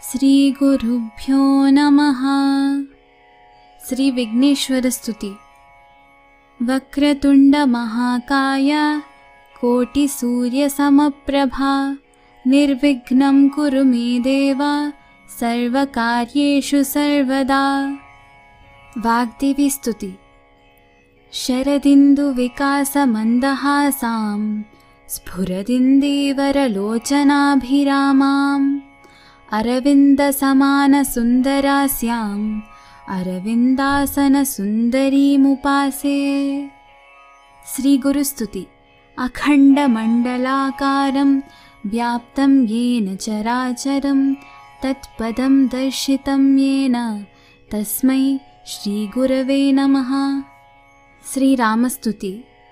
श्रीगुरुभ्यो नमः श्रीविघ्नेश्वरस्तुति वक्रतुण्डमहाकाय कोटिसूर्यसमप्रभा निर्विघ्नं कुरु मे देव सर्वकार्येषु सर्वदा वाग्देवीस्तुति शरदिन्दुविकासमन्दहासां स्फुरदिन्दीवरलोचनाभिरामाम् अरविन्दसमानसुन्दरास्याम् अरविन्दासनसुन्दरीमुपासे श्रीगुरुस्तुति अखण्डमण्डलाकारं व्याप्तं येन चराचरं तत्पदं दर्शितं येन तस्मै श्रीगुरवे नमः श्रीरामस्तुति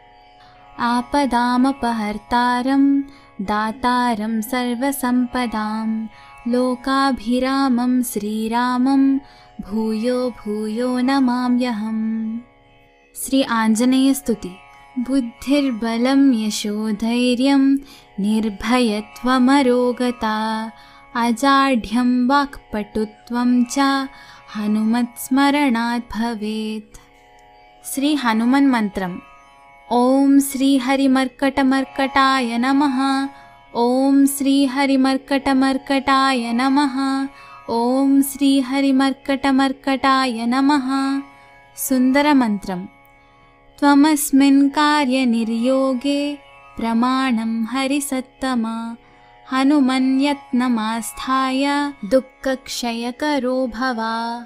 आपदामपहर्तारं दातारं सर्वसम्पदां लोकाभिरामं श्रीरामं भूयो भूयो नमाम्यहम् श्री आञ्जनेयस्तुति बुद्धिर्बलं यशोधैर्यं निर्भयत्वमरोगता अजाढ्यं वाक्पटुत्वं च हनुमत्स्मरणात् भवेत् శ్రీ హనుమన్ మంత్రం ఓం శ్రీ హరిమర్కటమర్కటాయ నమ ఓం శ్రీ హరిమర్కటమర్కటాయ నమ ఓం శ్రీ హరిమర్కటమర్కటాయ నమ సుందర మంత్రం త్వమస్మిన్ కార్యనిర్యోగే ప్రమాణం హరిసత్తమా హనుమన్యత్నమాస్థాయ దుఃఖక్షయకరో భవ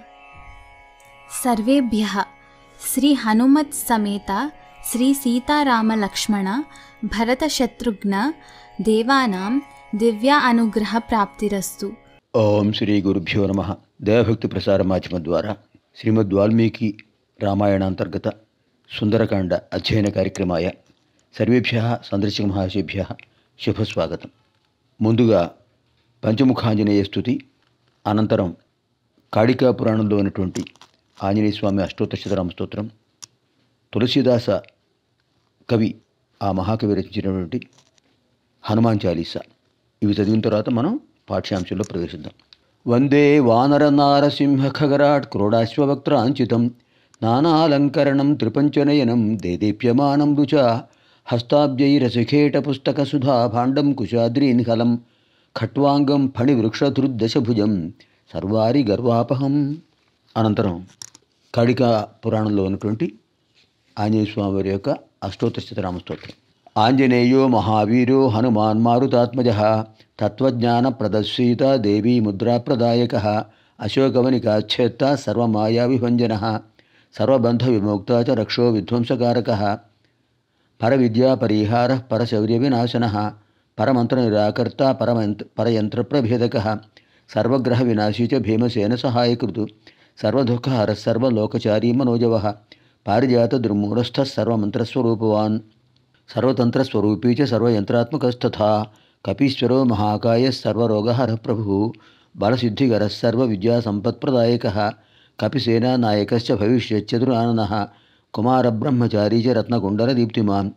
సర్వేభ్యः శ్రీ హనుమత్ సమేత శ్రీ సీతారామ లక్ష్మణ భరత శత్రుఘ్న దేవానాం దివ్య అనుగ్రహ ప్రాప్తిరస్తు ఓం శ్రీ గురుభ్యో నమ దేవభక్తి ప్రసార మాధ్యమం ద్వారా శ్రీమద్ వాల్మీకి రామాయణాంతర్గత సుందరకాండ అధ్యయన కార్యక్రమాయ సర్వేభ్య సందర్శక మహాశేభ్య శుభస్వాగతం ముందుగా పంచముఖాంజనేయ స్థుతి అనంతరం కాళికా పురాణంలో ఉన్నటువంటి ఆంజనేయ స్వామి అష్టోత్తశతరామ స్తోత్రం తులసీదాస కవి ఆ మహాకవి రచించినటువంటి హనుమాన్ చాలీసా ఇవి చదివిన తర్వాత మనం పాఠ్యాంశంలో ప్రవేశిద్దాం వందే వానర నారసింహ ఖగరాట్ క్రోడాశ్వవక్త్రాంచితం నానాలంకరణం త్రిపంచనయనం దేదీప్యమానం రుచ హస్తాబ్జైరసఖేట పుస్తక సుధా భాండం కుశాద్రీన్హలం ఖట్వాంగం ఫణివృక్షధృద్దశభుజం సర్వారి గర్వాపహం అనంతరం కాళికా పురాణంలో ఉన్నటువంటి ఆంజనేయ స్వామి వారి యొక్క అష్టోత్తర స్తోత్రం ఆంజనేయో మహావీరో హనుమాన్ మారుతాత్మజ తత్వజ్ఞాన ప్రదర్శీత దేవీ ముద్రాప్రదాయక అశోకవనికాచ్ఛేత్త సర్వమాయా విభంజన సర్వబంధ విముక్త చ రక్షో విధ్వంసకారక పరవిద్యా పరిహార పరశౌర్య వినాశన పరమంత్ర నిరాకర్త పరమంత్ర పరయంత్ర ప్రభేదక సర్వగ్రహ వినాశీ చ భీమసేన సహాయకృతు సర్వదుఃఖహర సర్వలోకచారీ మనోజవ పారిజాత దుర్మూఢస్థ సర్వమంత్రస్వరూపవాన్ సర్వతంత్రస్వరూపీ చ సర్వయంత్రాత్మకస్తథా కపీశ్వరో మహాకాయ సర్వరోగహర ప్రభు బలసిద్ధిగర సర్వవిద్యాసంపత్ప్రదాయక కపిసేనానాయకశ్చ భవిష్యచ్చతురానన కుమారబ్రహ్మచారీ చ రత్నకుండలదీప్తిమాన్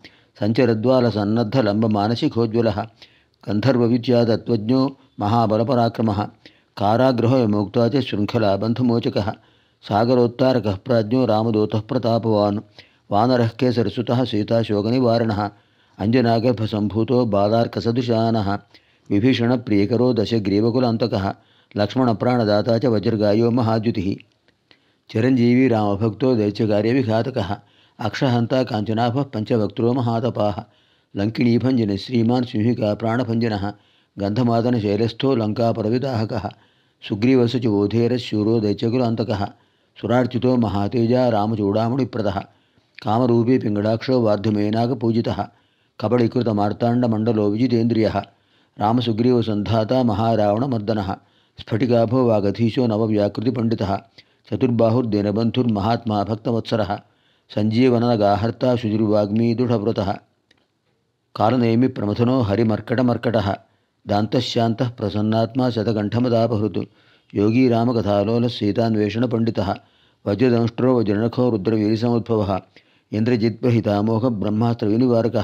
సంచరద్వాలసన్నద్ధలంబమానసికోజ్వల గంధర్వవిద్యాతత్వజ్ఞో మహాబలపరాక్రమ కారాగృహ విముక్త చ శృంఖలాబంధమోచక సాగరోత్తారక ప్రాజ్ఞో రామదూత ప్రతాపవాన్ వానర కేసరసుత సీతాశోకనివారణ అంజనాగర్భసంభూతో బాలార్కసదృశాన విభీషణ ప్రియకరో దశగ్రీవకులాంతక లక్ష్మణ ప్రాణదాత చ వజ్రగాయో మహాద్యుతి చిరంజీవి రామభక్తో దైత్యకార్యవిఘాతక అక్షహంత కాంచనాభ పంచవక్త్రో మహాతపా లంకిణీభంజన శ్రీమాన్ సింహికా ప్రాణభంజన గంధమాదన శైలస్థో లంకాపరవిదాహక సుగ్రీవసు చ ఓధేరశూరో దైత్యకులాంతక సురార్చితో మహాతేజ రామచూడామణిప్రద కామరూపీ పింగళాక్షో వార్ధుమేనాగపూజిత కబళీకృతమార్తాండమండలో విజితేంద్రియ రామసుగ్రీవసంధాత మహారావణమర్దన స్ఫటికాభో వాగధీశో నవవ్యాకృతిపండిత చతుర్బాహుర్దినబంధుర్మహాత్మా భక్తవత్సర సంజీవనగాహర్త శుచిర్వాగ్మీ దృఢవ్రత కాలనేమి ప్రమథనో హరిమర్కటమర్కట దాంతశాంత ప్రసన్నాత్మా శతకంఠమదాపహృత్ యోగీ రామకథాలోల సీతాన్వేషణ పండిత వజ్రదంష్ట్రో వజ్రనఖో రుద్రవీరిసముద్భవ ఇంద్రజిద్వహితామోహ బ్రహ్మాస్త్ర వినివారక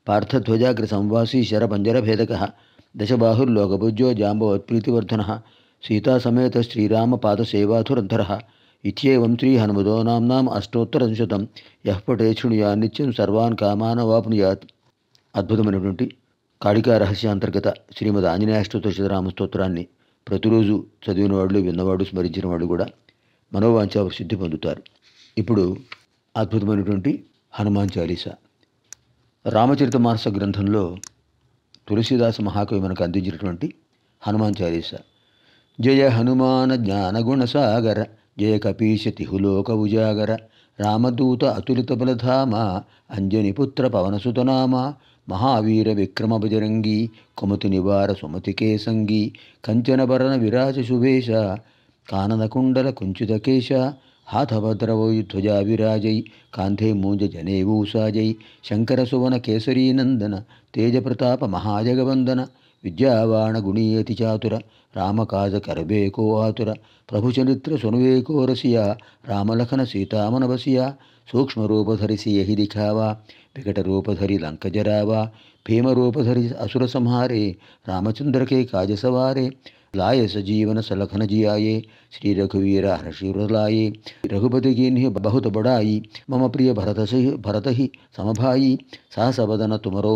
పార్థధ్వజాగ్ర సంవాసీ శరపంజరభేదక దశబాహుర్లోకభుజ్యో జాంబవత్ప్రీతివర్ధన సీతాసమేత శ్రీరామపాదసేవాధురంధరः ఇత్యేవం శ్రీహనుమదో నామ్నాం అష్టోత్తరశతం యః పటే శృణుయా నిత్యం సర్వాన్ కామాన్ వాప్నుయాత్ అద్భుతమైనటువంటి కాళికా రహస్యాంతర్గత శ్రీమద్ ఆంజనేయాష్టోత్తర శతరామ స్తోత్రాన్ని ప్రతిరోజు చదివిన వాళ్ళు విన్నవాడు స్మరించిన వాళ్ళు కూడా మనోవాంఛ సిద్ధి పొందుతారు ఇప్పుడు అద్భుతమైనటువంటి హనుమాన్ చాలీసా రామచరిత మానస గ్రంథంలో తులసీదాస మహాకవి మనకు అందించినటువంటి హనుమాన్ చాలీసా జయ హనుమాన జ్ఞానగుణ సాగర జయ కపీశ తిహులోక ఉజాగర రామదూత అతులిత బలధామ అంజని పుత్ర పవనసుతనామ మహావీర విక్రమ బజరంగి కుమతి నివార సుమతి కేసంగి కంచనభరణ విరాజ శుభేశ కాననకుండల కుంచిత కేశ హాథభద్రవై ధ్వజా విరాజై కాంధే మూంజ జనేవూసాజై శంకర సువన కేసరీనందన తేజప్రతాప మహాజగవందన విద్యావాణ గుణీయతి చాతుర రామకాజ కరబేకో ఆతుర ప్రభుచరిత్ర సునవేకో రసియా రామలఖన సీతామన బసియా సూక్ష్మరూపధరి యహి దిఖావా వికటరూపధరి లంక జరావా భీమరూపధరి అసుర సంహారే రామచంద్రకే కాజ సవారే लाए सजीवन सलखन जियाये श्री रघुवीर हर्षिर लाए रघुपति की बहुत बड़ाई मम प्रिय भरत से भरत ही समभाई सहस बदन तुमरो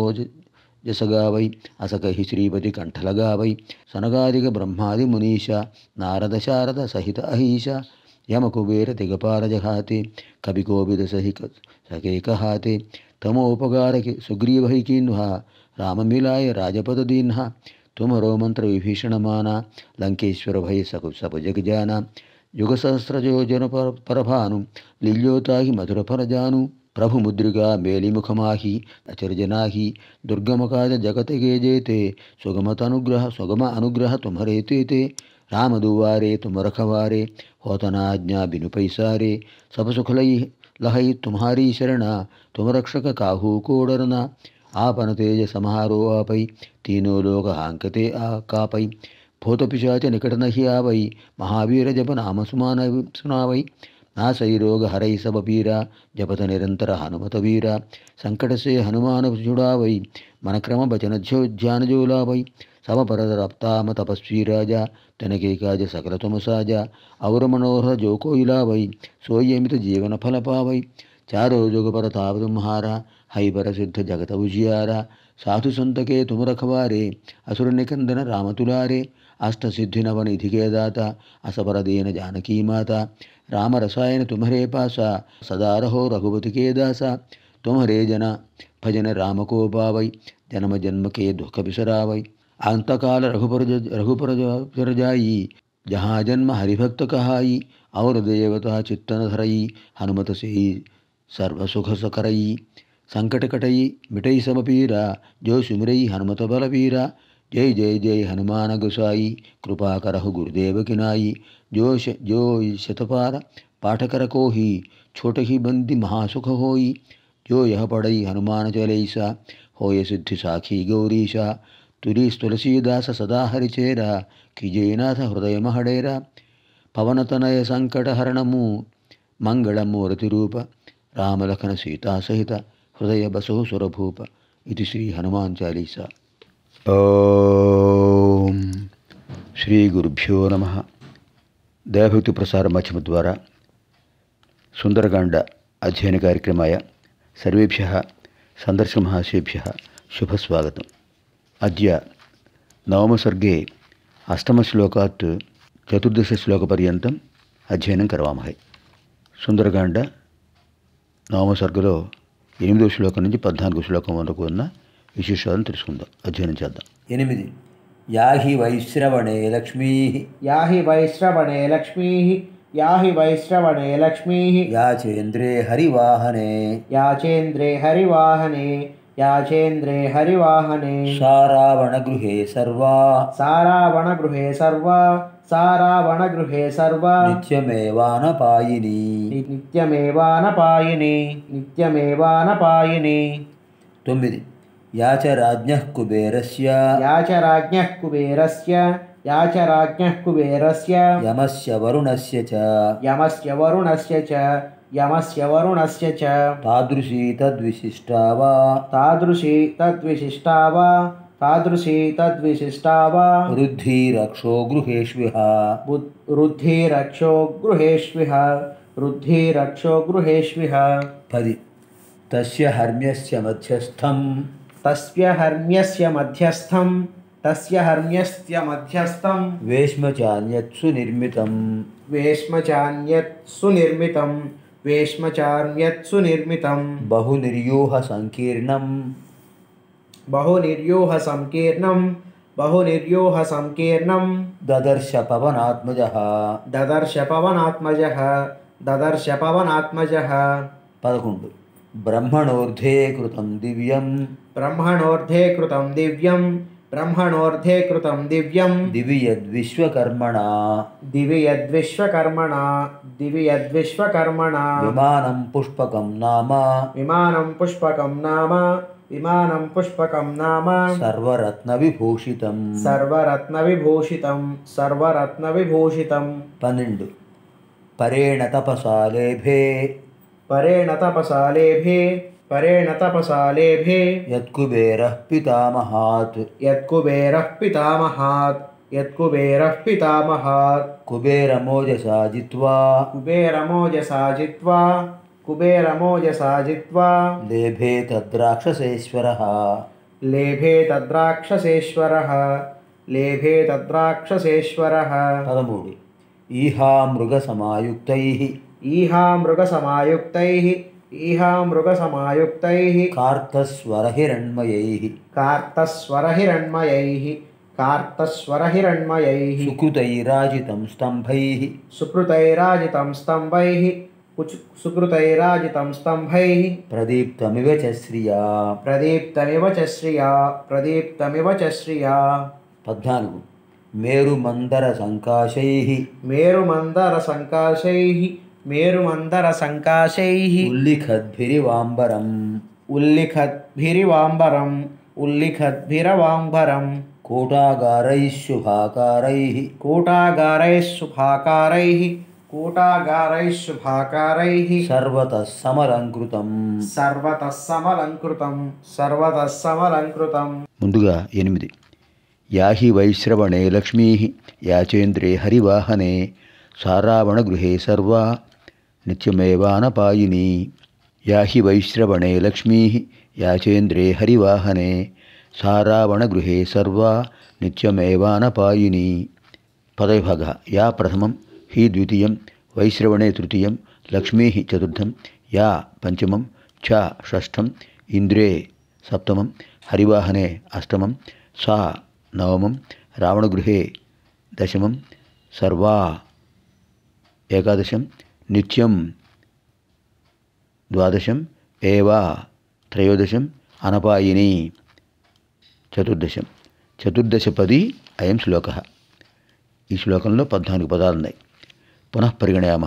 जस गावै अस कहि श्रीपति कंठ लगावै सनगादिक ब्रह्मादि मुनीषा नारद शारद सहित अहीशा यम कुबेर दिगपाल जहाते कवि कोविद सहि सके कहाते तमोपकार के सुग्रीव ही कीन्हा राम मिलाय राजपद दीन्हा तुमरो मंत्र विभीषण माना लंकेश्वर भय सकु सब जग जाना युग सहस्र जो जन पर परभानु लील्योता ही मधुर फर जानु प्रभु मुद्रिका मेली मुखमाही अचर जनाही दुर्गम काज जगत गे जेते सुगमत अनुग्रह सुगम अनुग्रह तुम्हारे ते राम दुआरे तुम रखवारे होतना आज्ञा बिनु पैसारे सब सुख लई लहई तुम्हारी शरणा तुम रक्षक काहू को डरना आपन तेज समारो आपै तीनों लोग हांकते आ कापै भूत पिशाच निकट नहीं आवै महावीर जप नाम सुमान सुनावै नासई रोग हरै सब पीरा जपत निरंतर हनुमत वीरा संकट से हनुमान जुड़ावै मन क्रम बचन ज्यो ध्यान जो लावै सब पर रप्ताम तपस्वी राजा तनके काज सकल तुम साजा और मनोहर जो को इलावै सोई अमित जीवन फल पावै चारो जुग पर ताप तुम्हारा हई पर सिद्ध जगत उजियारा साधु संत के तुम रखवारे असुर निकंदन राम तुलारे अष्ट सिद्धि नव निधि के दाता असबर दीन जानकी माता राम रसायन तुम्हारे पासा सदा रहो रघुपति के दासा तुम्हारे जना भजन राम को पावै जन्म जन्म के दुख बिसरावै अंतकाल रघुपर रघुपर जर जाई जहाँ जन्म हरिभक्त कहाई और देवता चित्तन धरई हनुमत से सर्व सुख सकरई संकट कटई मिटई सब पीरा जो सुमिरई हनुमत बल पीरा जय जय जय हनुमान गुसाई कृपा करहु गुरुदेव किनाई जो श, जो शतपार पाठ कर को ही छोट ही बंदी महासुख होई जो यह पढ़ई हनुमान चलैसा होय सिद्धि साखी गौरीशा तुरी तुलसीदास सदा हरिचेरा कीजयनाथ हृदय महडेरा పవనతనయ సంకట హరణము మంగళమూర్తి రూప రామలఖన సీతా సహిత హృదయ బసో సురభూప ఇది శ్రీ హనుమాన్ చాలీసా ఓం శ్రీ గురుభ్యో నమ దయభక్తి ప్రసార మాధ్యమ ద్వారా సుందరకాండ అధ్యయన కార్యక్రమాయ సర్వేభ్య సందర్శకమహాశేభ్య శుభస్వాగతం అద్య నవమసర్గే అష్టమశ్లోకాత్ చతుర్దశశ్లోకపర్యంతం అధ్యయనం కరవామహై సుందరకాండ నవమసర్గలో ఎనిమిదో శ్లోకం నుంచి పద్నాలుగో శ్లోకం వరకు ఉన్న విశేషాలను తెలుసుకుందాం అధ్యయనం చేద్దాం ఎనిమిది యాహి వైశ్రవణే లక్ష్మీ या हि वैश्रवणे लक्ष्मीः या हि वैश्रवणे लक्ष्मीः యాచేంద్రే హరివాహనే याचेन्द्रे हरिवाहने याचेन्द्रे हरिवाहने సారావణగృహే సర్వా सारावणगृहे सर्वा सारावणगृहे सर्वा నిత్యమేవానపాయిని नित्यमेवानपायिनि नित्यमेवानपायिनि తొమ్మిది యాచ రాజ్ఞ కుబేరస్య या च राज्ञः कुबेरस्य या च राज्ञः कुबेरस्य యమస్య వరుణస్య చ यमस्य वरुणस्य च यमस्य वरुणस्य च తాదృశీ తద్విశిష్టా వా तादृशी तद्विशिष्टा वा तादृशी तद्विशिष्टा वा వృద్ధిరక్షో గృహేష్విహ बुद्- वृद्धिरक्षो गृहेष्विह वृद्धिरक्षो गृहेष्विह పది తస్య హర్మ్యస్య మధ్యస్థం तस्य हर्म्यस्य मध्यस्थं तस्य हर्म्यस्य मध्यस्थं వేష్మచాన్యత్సు నిర్మితం वेश्मचान्यत् सुनिर्मितं वेश्मचान्यत् सुनिर्मितं బహునిర్యూహ సంకీర్ణం बहुनिर्योहसङ्कीर्णं बहुनिर्योहसङ्कीर्णं దదర్శ పవనాత్మజ ददर्श पवनात्मजः ददर्श पवनात्मजः పదకొండు బ్రహ్మణోర్ధే కృతం దివ్యం ब्रह्मणोर्धे कृतं दिव्यं ब्रह्मणोर्धे कृतं दिव्यं దివి యద్విశ్వకర్మణా दिवि यद्विश्वकर्मणा दिवि यद्विश्वकर्मणा విమానం పుష్పకం నామ विमानं पुष्पकं नाम विमानं पुष्पकं नाम సర్వరత్న విభూషితం सर्वरत्नविभूषितं सर्वरत्नविभूषितं పన్నెండు పరేణ తపసా లేభే परेण तपसा लेभे परेण तपसा लेभे యత్కుబేర పితామహాత్ यत्कुबेरः पितामहात् यत्कुबेरः पितामहात् కుబేరమోజసా జిత్వా कुबेरमोजसा जित्वा कुबेरमोजसा जित्वा లేభే తద్రాక్షసేశ్వర लेभे तद्राक्षसेश्वरः लेभे तद्राक्षसेश्वरः పదమూడు ఈహా మృగ సమాయుక్తై ईहा मृगसमायुक्तैः ईहा मृगसमायुक्तैः కార్తస్వరహిరణ్మయై कार्तस्वरहिरण्मयैः कार्तस्वरहिरण्मयैः సుకృతైరాజితం స్తంభై सुकृतैराजितं स्तम्भैः कुच- सुकृतैराजितं स्तम्भैः ప్రదీప్తమివ చ శ్రియా प्रदीप्तमिव च श्रिया प्रदीप्तमिव च श्रिया పద్నాలుగు మేరుమందర సంకాశై मेरुमन्दरसङ्काशैः मेरुमन्दरसङ्काशैः ఉల్లిఖద్భిరివాంబరం उल्लिखद्भिरिवाम्बरम् उल्लिखद्भिरवाम्बरम् కూటాగారై శుభాకారై कूटागारैः शुभाकारैः कूटागारैः शुभाकारैः సర్వతః సమలంకృతం सर्वतः समलङ्कृतं सर्वतः समलङ्कृतम् ముందుగా ఎనిమిది యాహి వైశ్రవణే లక్ష్మీ యాచేంద్రే హరివాహనే సారావణ గృహే సర్వా నిత్యమేవానపాయిని యాహి వైశ్రవణే లక్ష్మీ యాచేంద్రే హరివాహనే సారావణ గృహే సర్వా నిత్యమేవానపాయిని పదవిభాగ యా ప్రథమం హి ద్వితీయం వైశ్రవణే తృతీయం లక్ష్మీ చతుర్థం యా పంచమం ఛ షష్ఠం ఇంద్రే సప్తమం హరివాహనే అష్టమం సా నవమం రావణగృహే దశమం సర్వా ఏకాదశం నిత్యం ద్వాదశం ఏవా త్రయోదశం అనపాయిని చతుర్దశం చతుర్దశపది అయం శ్లోక ఈ శ్లోకంలో పద్నాలుగు పదాలు ఉన్నాయి పునః పరిగణయామ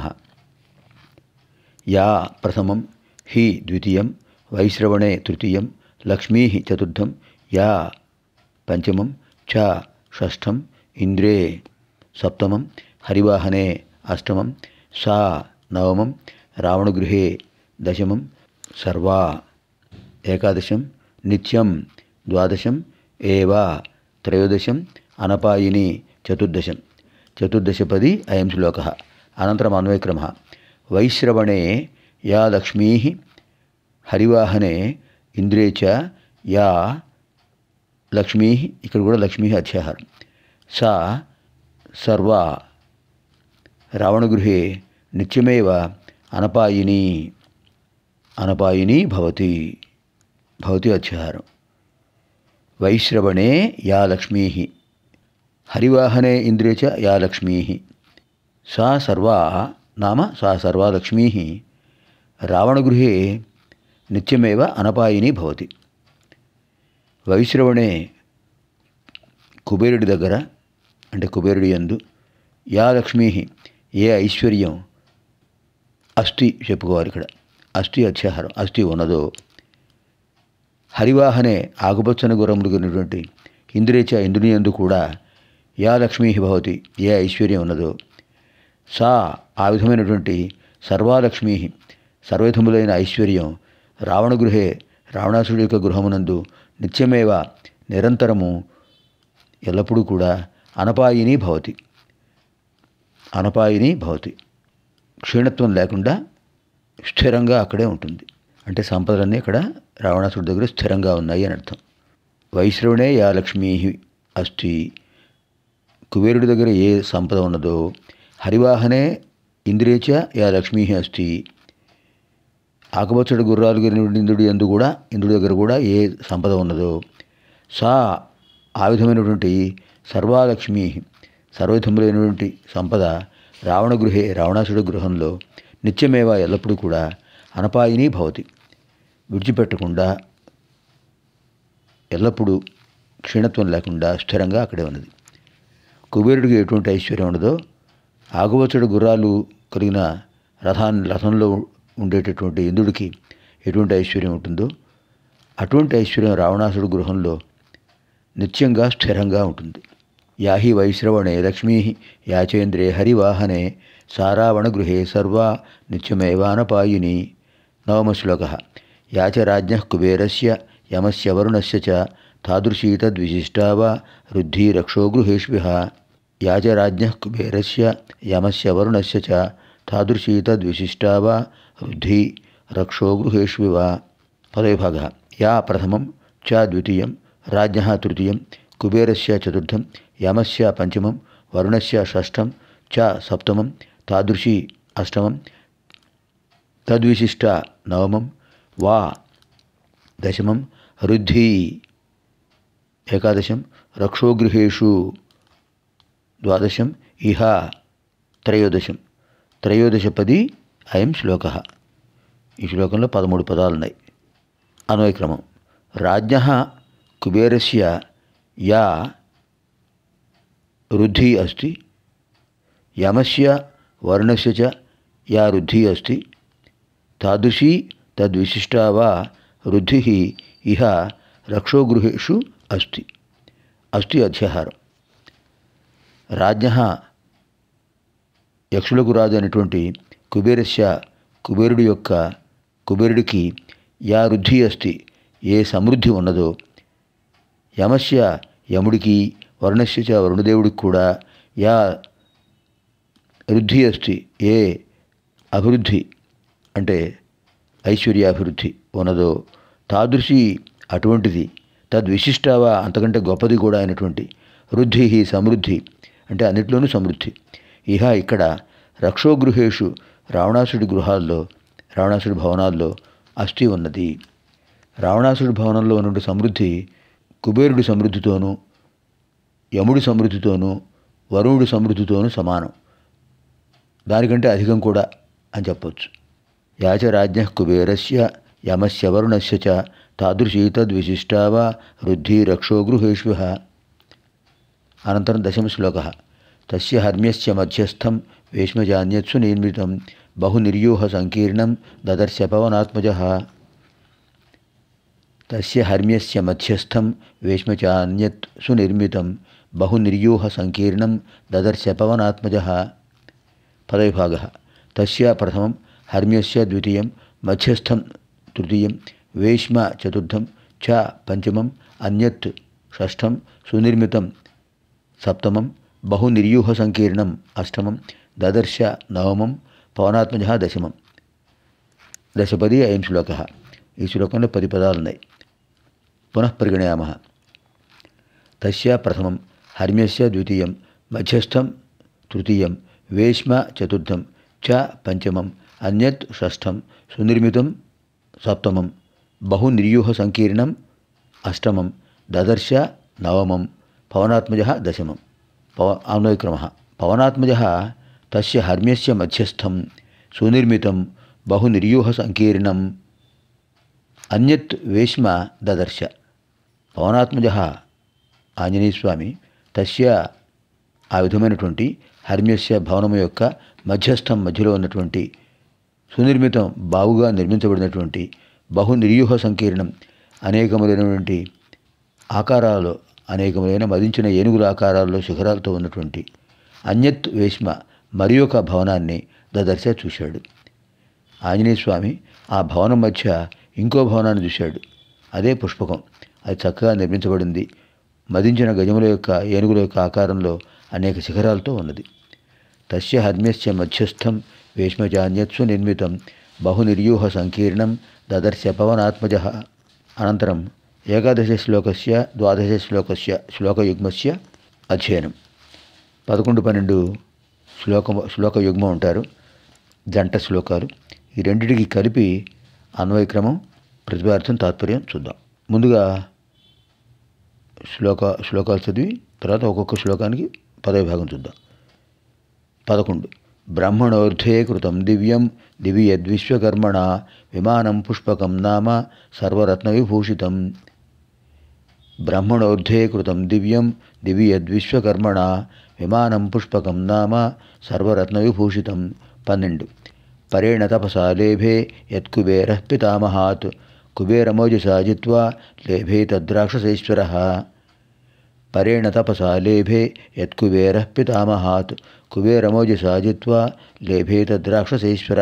యా ప్రథమం హి ద్వితీయం వైశ్రవణే తృతీయం లక్ష్మీ చతుర్థం యా పంచమం చ షష్ఠం ఇంద్రే సప్తమం హరివాహనే అష్టమం సా నవమం రావణగృహే దశమం సర్వా ఏకాదశం నిత్యం ద్వాదశం ఏవా త్రయోదశం అనపాయిని చతుర్దశం చతుర్దశపది అయం శ్లోక అనంతరం అన్వయక్రమ వైశ్రవణే యా లక్ష్మీ హరివాహనే ఇంద్రే చ యా లక్ష్మీ ఇక్కడ కూడా లక్ష్మీ అధ్యాహారం సా సర్వా రావణగృహే నిత్యమేవ అనపాయిని అనపాయిని భవతి భవతి అధ్యాహారం వైశ్రవణే యా లక్ష్మీ హరివాహనే ఇంద్రే చ యా లక్ష్మీ సా సర్వా నామ సా సర్వా లక్ష్మీ రావణగృహే నిత్యమేవ అనపాయిని భవతి వైశ్రవణే కుబేరుడి దగ్గర అంటే కుబేరుడి యందు యా లక్ష్మీ ఏ ఐశ్వర్యం అస్థి చెప్పుకోవాలి ఇక్కడ అస్థి అత్యాహారం అస్థి ఉన్నదో హరివాహనే ఆకుపచ్చని గురములుగినటువంటి ఇంద్రేచ ఇంద్రుని యందు కూడా యా లక్ష్మీ భవతి ఏ ఐశ్వర్యం ఉన్నదో సా ఆ విధమైనటువంటి సర్వాలక్ష్మీ సర్వవిధములైన ఐశ్వర్యం రావణగృహే రావణాసుడి యొక్క గృహమునందు నిత్యమేవ నిరంతరము ఎల్లప్పుడూ కూడా అనపాయిని భవతి అనపాయిని భవతి క్షీణత్వం లేకుండా స్థిరంగా అక్కడే ఉంటుంది అంటే సంపదలన్నీ ఇక్కడ రావణాసుడి దగ్గర స్థిరంగా ఉన్నాయి అని అర్థం వైశ్రవణే యా లక్ష్మీ అస్తి కుబేరుడి దగ్గర ఏ సంపద ఉన్నదో హరివాహనే ఇంద్రేచ యా లక్ష్మీ అస్తి ఆకుపచ్చడి గుర్రాలు గిరినటువంటి ఇంద్రుడి ఎందు కూడా ఇంద్రుడి దగ్గర కూడా ఏ సంపద ఉన్నదో సా ఆ విధమైనటువంటి సర్వాలక్ష్మి సర్వవిధములైనటువంటి సంపద రావణ గృహే రావణాసుడి గృహంలో నిత్యమేవ ఎల్లప్పుడూ కూడా అనపాయిని భవతి విడిచిపెట్టకుండా ఎల్లప్పుడూ క్షీణత్వం లేకుండా స్థిరంగా అక్కడే ఉన్నది కుబేరుడికి ఎటువంటి ఐశ్వర్యం ఉండదో ఆకువచ్చడి గుర్రాలు కలిగిన రథాన్ని రథంలో ఉండేటటువంటి ఇంద్రుడికి ఎటువంటి ఐశ్వర్యం ఉంటుందో అటువంటి ఐశ్వర్యం రావణాసుడు గృహంలో నిత్యంగా స్థిరంగా ఉంటుంది యాహి వైశ్రవణే లక్ష్మీ యాచేంద్రే హరివాహనే సారావణ గృహే సర్వా నిత్యమేవానపాయిని నవమ శ్లోక యాచ రాజ్ఞ కుబేరస్య యమస్య వరుణస్య చ తాదృశీ తద్విశిష్టా వా వృద్ధి రక్షో గృహేష్విహ యాచ రాజ్ఞ కుబేరస్య యమస్య వరుణస్య చ తాదృశీ తద్విశిష్టా వా వృద్ధి రక్షో గృహేష్వివ పదవిభాగ యా ప్రథమం చ ద్వితీయం రాజ్ఞ తృతీయం కుబేరస్య చతుర్థం యమస్య పంచమం వరుణస్య షష్టం చ సప్తమం తాదృశీ అష్టమం తద్విశిష్ట నవమం వా దశమం వృద్ధి ఏకాదశం రక్షోగృహేషు ద్వాదశం ఇహ త్రయోదశం త్రయోదశపది అయం శ్లోక ఈ శ్లోకంలో పదమూడు పదాలు ఉన్నాయి అన్వయక్రమం రాజ్ఞ కుబేరస్య యా వృద్ధి అస్తి యమస్య వర్ణస్య చ యా వృద్ధి అస్తి తాదృశీ తద్విశిష్టా వా వృద్ధి ఇహ రక్షోగృహేషు అస్తి అస్తి అధ్యాహారం రాజ్ఞ యక్షులకు రాజు అనేటువంటి కుబేరస్య కుబేరుడి యొక్క కుబేరుడికి యా వృద్ధి అస్తి ఏ సమృద్ధి ఉన్నదో యమస్య యముడికి వరుణస్య చ వరుణదేవుడికి కూడా యా వృద్ధి అస్తి ఏ అభివృద్ధి అంటే ఐశ్వర్యాభివృద్ధి ఉన్నదో తాదృశి అటువంటిది తద్విశిష్టావా అంతకంటే గొప్పది కూడా అయినటువంటి వృద్ధి సమృద్ధి అంటే అన్నిట్లోనూ సమృద్ధి ఇహ ఇక్కడ రక్షోగృహేషు రావణాసుడి గృహాల్లో రావణాసుడి భవనాల్లో అస్థి ఉన్నది రావణాసుడి భవనంలో ఉన్నటువంటి సమృద్ధి కుబేరుడి సమృద్ధితోనూ యముడి సమృద్ధితోనూ వరుణుడి సమృద్ధితోనూ సమానం దానికంటే అధికం కూడా అని చెప్పొచ్చు యాచ రాజ్ఞ కుబేరస్య యమస్య వరుణస్య చ తాదృశీ తద్విశిష్టా వా వృద్ధి రక్షో గృహేష్వ అనంతరం దశమ శ్లోక తస్య హర్మ్యస్య మధ్యస్థం వేష్మజాన్యత్సు నిర్మితం బహునిర్యూహ సంకీర్ణం దదర్శ పవనాత్మజ తస్య హర్మ్యస్య మధ్యస్థం వేష్మచాన్యత్ సునిర్మితం బహునిర్యూహ సంకీర్ణం దదర్శ పవనాత్మజ పదవిభాగ తస్య ప్రథమం హర్మ్యస్య ద్వితీయం మధ్యస్థం తృతీయం వేష్మ చతుర్థం చ పంచమం అన్యత్ షష్ఠం సునిర్మితం సప్తమం బహునిర్యూహ సంకీర్ణం అష్టమం దదర్శ నవమం పవనాత్మజ దశమం దశపది అయం శ్లోక ఈ శ్లోకంలో పది పదాలు ఉన్నాయి పునః పరిగణయామ తస్య ప్రథమం హర్మ్యస్య ద్వితీయం మధ్యస్థం తృతీయం వేష్మ చతుర్థం చ పంచమం అన్యత్ షష్ఠం సునిర్మితం సప్తమం బహునిర్యూహ సంకీర్ణం అష్టమం దదర్శ నవమం పవనాత్మజ దశమం పవ అన్వయక్రమ పవనాత్మజ తస్య హర్మ్యస్య మధ్యస్థం సునిర్మితం బహునిర్యూహ సంకీర్ణం అన్యత్ వేష్మ దదర్శ పవనాత్మజ ఆంజనేయస్వామి తస్య ఆ విధమైనటువంటి హర్మ్యస్య భవనము యొక్క మధ్యస్థం మధ్యలో ఉన్నటువంటి సునిర్మితం బావుగా నిర్మించబడినటువంటి బహు నిర్యూహ సంకీర్ణం అనేకములైనటువంటి ఆకారాలు అనేకములైన మదించిన ఏనుగుల ఆకారాల్లో శిఖరాలతో ఉన్నటువంటి అన్యత్ వేష్మ మరి ఒక భవనాన్ని దదర్శ చూశాడు ఆంజనేయ స్వామి ఆ భవనం మధ్య ఇంకో భవనాన్ని చూశాడు అదే పుష్పకం అది చక్కగా నిర్మించబడింది మదించిన గజముల యొక్క ఏనుగుల యొక్క ఆకారంలో అనేక శిఖరాలతో ఉన్నది తస్య హర్మ్యస్య మధ్యస్థం వేష్మజాన్యత్సు నిర్మితం బహునిర్యూహ సంకీర్ణం దదర్శ పవనాత్మజ అనంతరం ఏకాదశ శ్లోకస్య ద్వాదశ శ్లోకస్య శ్లోకయుగ్మస్య అధ్యయనం పదకొండు పన్నెండు శ్లోక శ్లోకయుగ్మం ఉంటారు జంట శ్లోకాలు ఈ రెండిటికి కలిపి అన్వయక్రమం ప్రతిపార్థం తాత్పర్యం చూద్దాం ముందుగా శ్లోక శ్లోకాలు చదివి తర్వాత ఒక్కొక్క శ్లోకానికి పదవి భాగం చూద్దాం పదకొండు బ్రహ్మణోర్ధే కృతం దివ్యం దివి యద్విశ్వకర్మణ విమానం పుష్పకం నామ సర్వరత్న విభూషితం బ్రహ్మణోర్ధే కృతం దివ్యం దివి యద్విశ్వకర్మణ విమానం పుష్పకం నామ సర్వరత్న విభూషితం పన్నెండు పరేణ తపసా లేభే యత్కుబేర పితామహాత్ కుబేరమోజసా జిత్వా లేభే తద్రాక్షసేశ్వర పరేణ తపసా లేభే యత్కుబేర పితామహాత్ కుబేరమోజసా జిత్వా లేభే తద్రాక్షసేశ్వర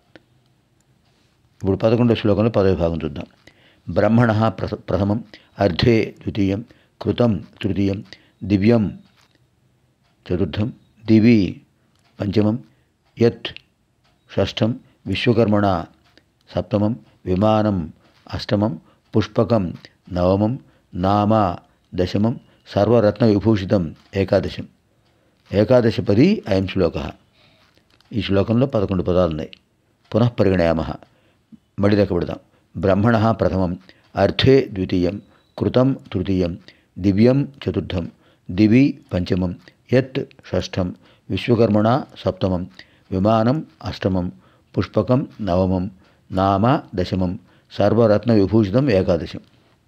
ఇప్పుడు పదకొండవ శ్లోకంలో పదవి భాగం చూద్దాం బ్రహ్మణ ప్రథ ప్రథమం అర్ధే ద్వితీయం కృతం తృతీయం దివ్యం చతుర్థం దివి పంచమం యత్ షష్ఠం విశ్వకర్మణ సప్తమం విమానం అష్టమం పుష్పకం నవమం నామ దశమం సర్వరత్న విభూషితం ఏకాదశం ఏకాదశపది అయం శ్లోక ఈ శ్లోకంలో పదకొండు పదాలు ఉన్నాయి పునః పరిగణయామ మళ్ళీ లెక్క పెడదాం బ్రహ్మణ ప్రథమం అర్థే ద్వితీయం కృతం తృతీయం దివ్యం చతుర్థం దివి పంచమం యత్ షష్ఠం విశ్వకర్మణ సప్తమం విమానం అష్టమం పుష్పకం నవమం నామ దశమం సర్వరత్న విభూషితం ఏకాదశం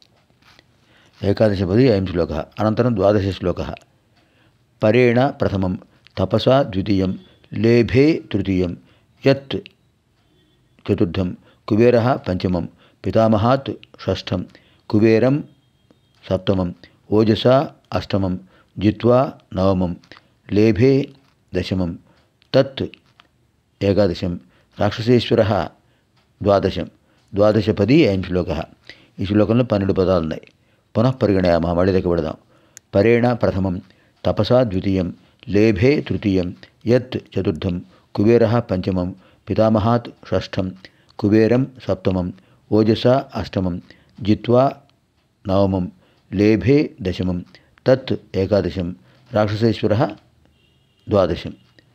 ఏకాదశపది అయం శ్లోక అనంతరం ద్వాదశ శ్లోక పరేణ ప్రథమం తపసా ద్వితీయం లేభే తృతీయం యత్ చతుర్థం కుబేర పంచమం పితామహాత్ షష్ఠం కుబేరం సప్తమం ఓజసా అష్టమం జిత్వా నవమం లేభే దశమం తత్ ఏకాదశం రాక్షసేశ్వర ద్వాదశం ద్వాదశపది అయం శ్లోక ఈ శ్లోకంలో పన్నెండు పదాలు ఉన్నాయి పునః పరిగణయామ మళ్ళీ లెక్క పెడదాం పరేణ ప్రథమం తపసా ద్వితీయం లేభే తృతీయం యత్ చతుర్థం కుబేర పంచమం పితామహాత్ షష్ఠం కుబేరం సప్తమం ఓజసా అష్టమం జిత్వా నవమం లేభే దశమం తత్ ఏకాదశం రాక్షసేశ్వర ద్వాదశం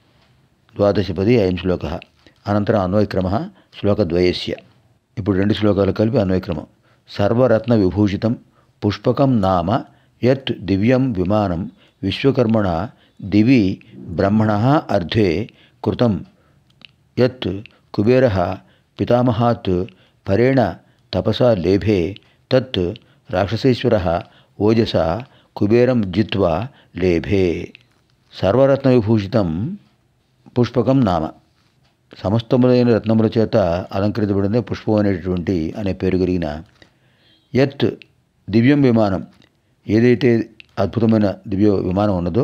ద్వాదశపది అయం శ్లోక అనంతరం అన్వయక్రమ శ్లోకద్వయస్య ఇప్పుడు రెండు శ్లోకాలు కలిపి అన్వయక్రమం సర్వరత్న విభూషితం పుష్పకం నామ యత్ దివ్యం విమానం విశ్వకర్మణ దివి బ్రహ్మణ అర్ధే కృతం యత్ కుబేర పితామహాత్ పరేణ తపసా లేభే తత్ రాక్షసేశ్వర ఓజస కుబేరం జిత్వా లేభే సర్వరత్న విభూషితం పుష్పకం నామ సమస్తములైన రత్నముల చేత అలంకరించబడిన పుష్పం అనేటటువంటి అనే పేరు కలిగిన యత్ దివ్యం విమానం ఏదైతే అద్భుతమైన దివ్య విమానం ఉన్నదో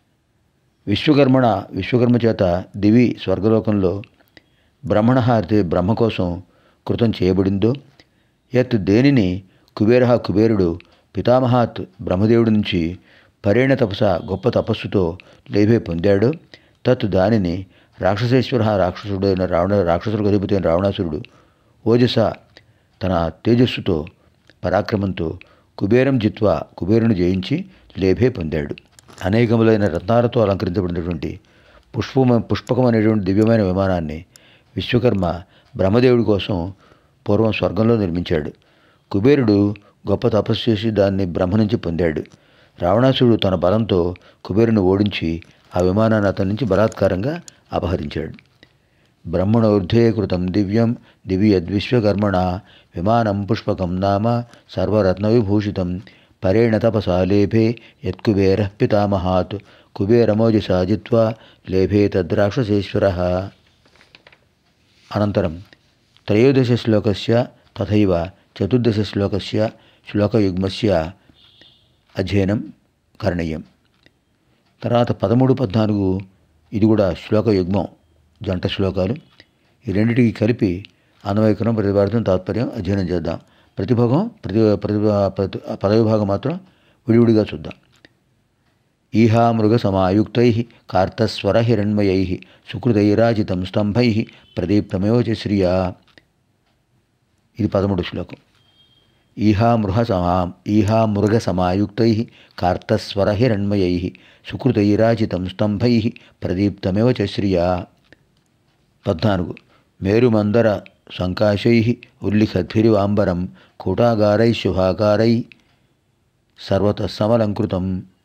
విశ్వకర్మణ విశ్వకర్మ చేత దివి స్వర్గలోకంలో బ్రహ్మణ అయితే బ్రహ్మ కోసం కృతం చేయబడిందో యత్ దేనిని కుబేర కుబేరుడు పితామహాత్ బ్రహ్మదేవుడి నుంచి పరేణ తపస గొప్ప తపస్సుతో లేభే పొందాడు తత్ దానిని రాక్షసేశ్వర రాక్షసుడైన రావణ రాక్షసులకు అధిపతి అయిన రావణాసురుడు ఓజస తన తేజస్సుతో పరాక్రమంతో కుబేరం జిత్వా కుబేరుని జయించి లేభే పొందాడు అనేకములైన రత్నాలతో అలంకరించబడినటువంటి పుష్పమ పుష్పకం అనేటువంటి దివ్యమైన విమానాన్ని విశ్వకర్మ బ్రహ్మదేవుడి కోసం పూర్వం స్వర్గంలో నిర్మించాడు కుబేరుడు గొప్ప తపస్సు చేసి దాన్ని బ్రహ్మ నుంచి పొందాడు రావణాసురుడు తన బలంతో కుబేరుని ఓడించి ఆ విమానాన్ని అతని నుంచి బలాత్కారంగా అపహరించాడు బ్రహ్మణోర్ధే కృతం దివ్యం దివి యద్విశ్వకర్మణ విమానం పుష్పకం నామ సర్వరత్న విభూషితం పరేణ తపసా లేభే యత్కుబేర పితామహాత్ కుబేరమోజసా జిత్వా లేభే తద్రాక్షసేశ్వర అనంతరం త్రయోదశ శ్లోకస్య తథైవ చతుర్దశ శ్లోకస్య శ్లోకయుగ్మస్య అధ్యయనం కరణీయం తర్వాత పదమూడు పద్నాలుగు ఇది కూడా శ్లోకయుగ్మం జంట శ్లోకాలు ఈ రెండింటికి కలిపి అన్వయకరం ప్రతిపాదన తాత్పర్యం అధ్యయనం చేద్దాం ప్రతిభాగం ప్రతి ప్రతి ప్రతి పదవి భాగం మాత్రం విడివిడిగా చూద్దాం ఈహామృగ సమాయుక్తై కార్తస్వర హిరణ్మయై సుకృతైరాజితం స్తంభై ప్రదీప్తమేవ చ శ్రియా ఇది పదమూడు శ్లోకం ఈహామృహ సమా ఈహామృగ సమాయుక్తై కార్తస్వర హిరణ్మయై సుకృతైరాజితం స్తంభై ప్రదీప్తమేవ చ శ్రియా పద్నాలుగు మేరుమందర సంకాశై ఉల్లిఖద్భిరివాంబరం కూటాగారై శుభాకారై సర్వత సమలంకృతం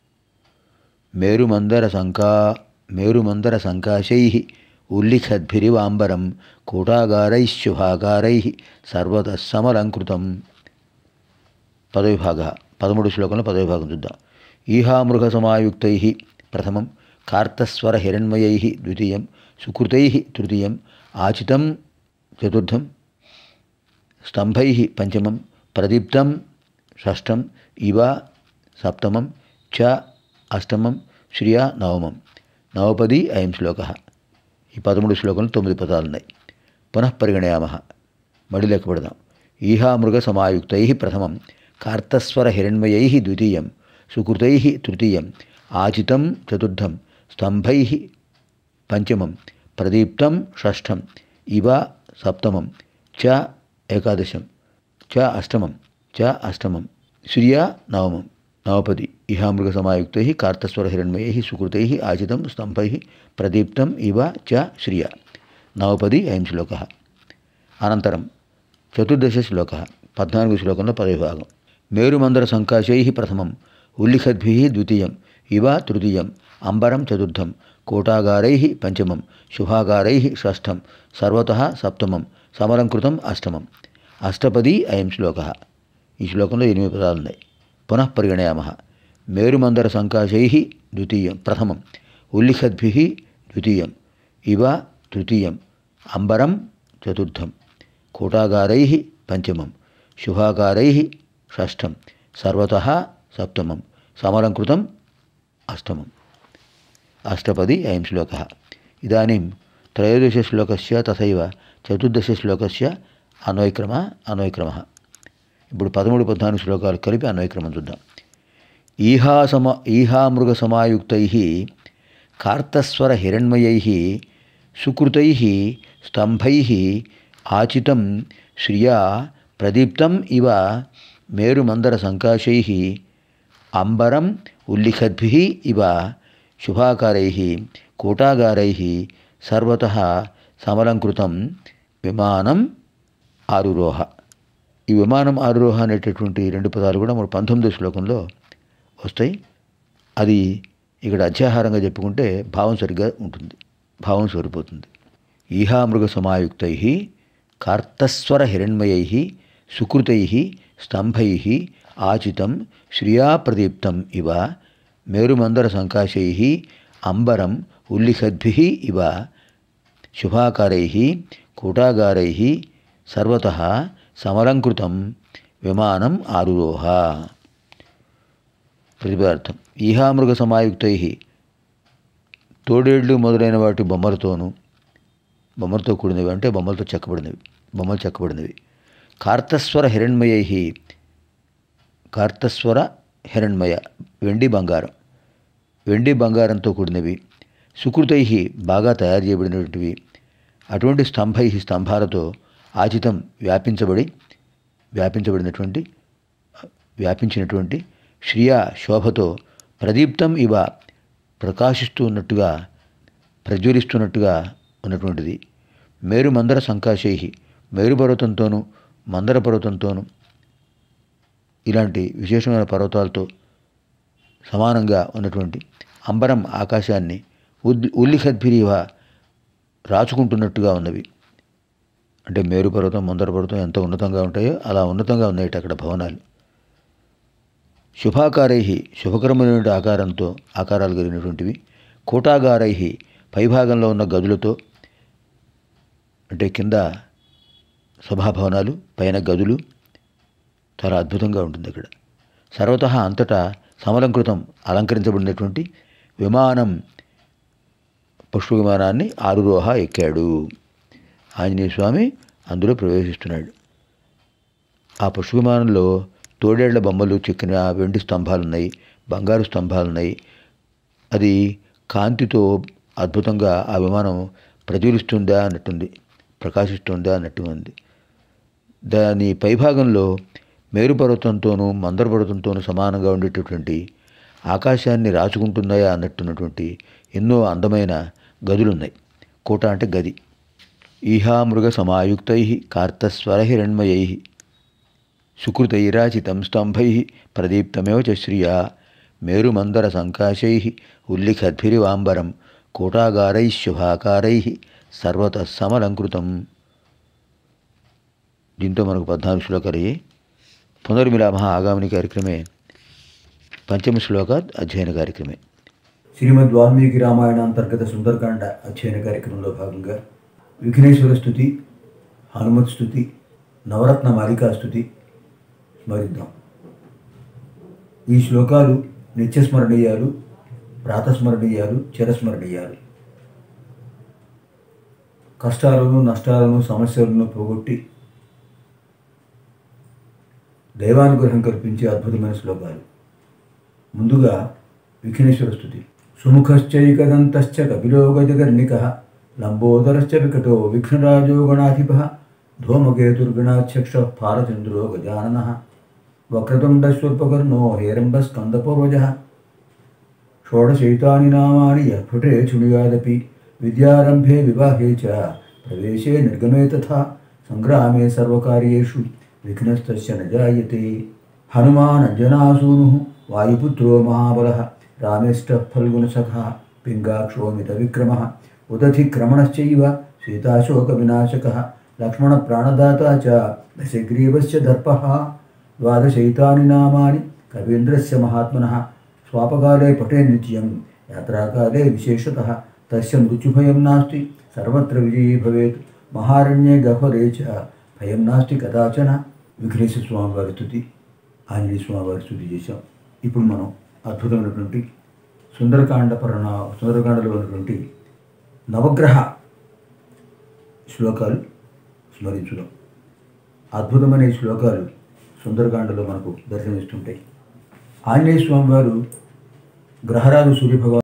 మేరుమందర సంకా మేరుమందర సంకాశై ఉల్లిఖద్భిరివాంబరం కూటాగారై శుభాకారై సర్వత సమలంకృతం పదవిభాగ పదమూడు శ్లోకంలో పదవిభాగం చూద్దాం ఈహామృగ సమాయుక్తై ప్రథమం కార్తస్వర హిరణ్మయై ద్వితీయం సుకృతై తృతీయం ఆచితం చతుర్థం స్తంభై పంచమం ప్రదీప్తం షష్టం ఇవ సప్తమం చ అష్టమం శ్రియా నవమం నవపది అయం శ్లోక ఈ పదమూడు శ్లోకంలో తొమ్మిది పదాలు ఉన్నాయి పునః పరిగణయామ మడి లెక్క పెడదాం ఈహామృగ సమాయుక్తై ప్రథమం కార్తస్వర హిరణ్మయై ద్వితీయం సుకృతై తృతీయం ఆచితం చతుర్థం స్తంభై పంచమం ప్రదీప్తం షష్ఠం ఇవ సప్తమం చ ఏకాదశం చ అష్టమం చ అష్టమం శ్రియా నవమం నవపది ఇహామృగ సమాయుక్తై కార్తస్వర హిరణ్మయై సుకృతై ఆచితం స్తంభై ప్రదీప్తం ఇవ చ శ్రియ నవపది అయం శ్లోక అనంతరం చతుర్దశ శ్లోక పద్నాలుగు శ్లోకంలో పదవిభాగం మేరుమందర సంకాశై ప్రథమం ఉల్లిఖద్భి ద్వితీయం ఇవ తృతీయం అంబరం చతుర్థం కోటాగారై పంచమం శుభాగారై షష్ఠం సర్వత సప్తమం సమలంకృతం అష్టమం అష్టపది అయం శ్లోక ఈ శ్లోకంలో ఎనిమిది పదాలు ఉన్నాయి పునః పరిగణయామ మేరుమందర సంకాశై ద్వితీయం ప్రథమం ఉల్లిఖద్భి ద్వితీయం ఇవ తృతీయం అంబరం చతుర్థం కోటాగారై పంచమం శుభాకారై షష్ఠం సర్వత సప్తమం సమలంకృతం అష్టమం అష్టపది అయం శ్లోక ఇదానీం త్రయోదశశ్లోకస్య తథైవ చతుర్దశశ్లోకస్య అన్వయక్రమ అన్వయక్రమ ఇప్పుడు పదమూడు పద్నాలుగు శ్లోకాలు కలిపి అన్వయక్రమం చూద్దాం ఈహా సమ ఈహామృగ సమాయుక్తై కార్తస్వర హిరణ్మయై సుకృతై స్తంభై ఆచితం శ్రియా ప్రదీప్తం ఇవ మేరుమందర సంకాశై అంబరం ఉల్లిఖద్భి ఇవ శుభాకారై కూటాగారై సర్వత సమలంకృతం విమానం ఆరురోహ ఈ విమానం ఆరురోహ అనేటటువంటి రెండు పదాలు కూడా మన పంతొమ్మిదో శ్లోకంలో వస్తాయి అది ఇక్కడ అధ్యాహారంగా చెప్పుకుంటే భావం సరిగ్గా ఉంటుంది భావం సరిపోతుంది ఈహామృగ సమాయుక్తై కార్తస్వర హిరణ్మయై సుకృతై స్తంభై ఆచితం శ్రియాప్రదీప్తం ఇవ మేరుమందర సంకాశై అంబరం ఉల్లిఖద్భి ఇవ శుభాకారై కూటాగారై సర్వత సమలంకృతం విమానం ఆరురోహ ప్రతిపార్థం ఈహామృగ సమాయుక్తై తోడేళ్ళు మొదలైన వాటి బొమ్మలతోనూ బొమ్మలతో కూడినవి అంటే బొమ్మలతో చెక్కబడినవి బొమ్మలు చెక్కబడినవి కార్తస్వర హిరణ్మయై కార్తస్వర హిరణ్మయ వెండి బంగారం వెండి బంగారంతో కూడినవి సుకృతై బాగా తయారు చేయబడినటువంటివి అటువంటి స్తంభై స్తంభాలతో ఆచితం వ్యాపించబడి వ్యాపించబడినటువంటి వ్యాపించినటువంటి శ్రియ శోభతో ప్రదీప్తం ఇవ ప్రకాశిస్తూ ఉన్నట్టుగా ప్రజ్వలిస్తున్నట్టుగా ఉన్నటువంటిది మేరు మందర సంకాశై మేరు పర్వతంతోనూ మందర పర్వతంతోనూ ఇలాంటి విశేషమైన పర్వతాలతో సమానంగా ఉన్నటువంటి అంబరం ఆకాశాన్ని ఉద్ ఉల్లిఖద్భిరివ రాచుకుంటున్నట్టుగా ఉన్నవి అంటే మేరు పర్వతం మందర పర్వతం ఎంత ఉన్నతంగా ఉంటాయో అలా ఉన్నతంగా ఉన్నాయి అక్కడ భవనాలు శుభాకారై శుభకరమైన ఆకారంతో ఆకారాలు కలిగినటువంటివి కోటాగారై పైభాగంలో ఉన్న గదులతో అంటే కింద సభాభవనాలు పైన గదులు చాలా అద్భుతంగా ఉంటుంది అక్కడ సర్వత అంతటా సమలంకృతం అలంకరించబడినటువంటి విమానం పుష్ప విమానాన్ని ఆరురోహ ఎక్కాడు ఆంజనేయ స్వామి అందులో ప్రవేశిస్తున్నాడు ఆ పుష్ప విమానంలో తోడేళ్ల బొమ్మలు చెక్కిన వెండి స్తంభాలు ఉన్నాయి బంగారు స్తంభాలు ఉన్నాయి అది కాంతితో అద్భుతంగా ఆ విమానం ప్రజ్వలిస్తుందా అన్నట్టుంది ప్రకాశిస్తుందా అన్నట్టు ఉంది దాని పైభాగంలో మేరుపర్వతంతోనూ మందరపర్వతంతోనూ సమానంగా ఉండేటటువంటి ఆకాశాన్ని రాచుకుంటుందా అన్నట్టున్నటువంటి ఎన్నో అందమైన గదులున్నాయి కోట అంటే గది ఈహామృగ సమాయుక్తై కార్తస్వర హిరణ్మయై సుకృతైరాచితం స్తంభై ప్రదీప్తమేవ చ శ్రియా మేరుమందర సంకాశై ఉల్లిఖద్భిరివాంబరం కోటాగారై శుభాకారై సర్వత సమలంకృతం దీంతో మనకు పద్నాలుగు శ్లోకాలు అయ్యాయి పునర్మిలామः ఆగామిని కార్యక్రమే పంచమ శ్లోకాత్ అధ్యయన కార్యక్రమే శ్రీమద్ వాల్మీకి రామాయణాంతర్గత సుందరకాండ అధ్యయన కార్యక్రమంలో భాగంగా విఘ్నేశ్వర స్థుతి హనుమత్ స్థుతి నవరత్న మాలికా స్థుతి స్మరిద్దాం ఈ శ్లోకాలు నిత్యస్మరణీయాలు ప్రాతస్మరణీయాలు చిరస్మరణీయాలు కష్టాలను నష్టాలను సమస్యలను పోగొట్టి దైవానుగ్రహం కల్పించే అద్భుతమైన శ్లోకాలు ముందుగా విఘ్నేశ్వర స్థుతి సుముఖశ్చైకదంతశ్చ కపిలో గజగర్ణిక లంబోదరశ్చ వికటో విఘ్నరాజో గణాధిప ధూమకేతుర్గణాధ్యక్ష భారచంద్రో గజానన వక్రతుండస్వల్పకర్ణో హేరంబస్కందపూర్వజ షోడశైతాని నామాని యఫుటే శృణుయాదపి విద్యారంభే వివాహే చ ప్రవేశే నిర్గమే తథా సంగ్రామే సర్వకార్యేషు విఘ్నస్తస్య న జాయతే హనుమానంజనాసూను వాయుపుత్రో మహాబలः రామేష్టः ఫల్గుణసఖः పింగాక్షోమితవిక్రమः ఉదధిక్రమణశ్చైవ సీతాశోకవినాశకः లక్ష్మణప్రాణదాతా చ దశగ్రీవस्य దర్పः ద్వాదశైతాని నామాని కవీంద్రस्य మహాత్మనः స్వాపకాలే పటే నిత్యం యాత్రాకాలే విశేషతः తస్య మృత్యుభయం నాస్తి సర్వత్ర విజయీ భవేత్ మహారణ్యే గహ్వరే చ భయం నాస్తి కదాచన విఘ్నేశ్వర స్వామి వారి స్థుతి ఆంజనేయ స్వామి వారి స్థుతి చేశాం ఇప్పుడు మనం అద్భుతమైనటువంటి సుందరకాండ పరణ సుందరకాండలో ఉన్నటువంటి నవగ్రహ శ్లోకాలు స్మరించుదాం అద్భుతమైన ఈ శ్లోకాలు సుందరకాండలో మనకు దర్శనమిస్తుంటాయి ఆంజనేయ స్వామి వారు గ్రహరాజు సూర్యభగవాన్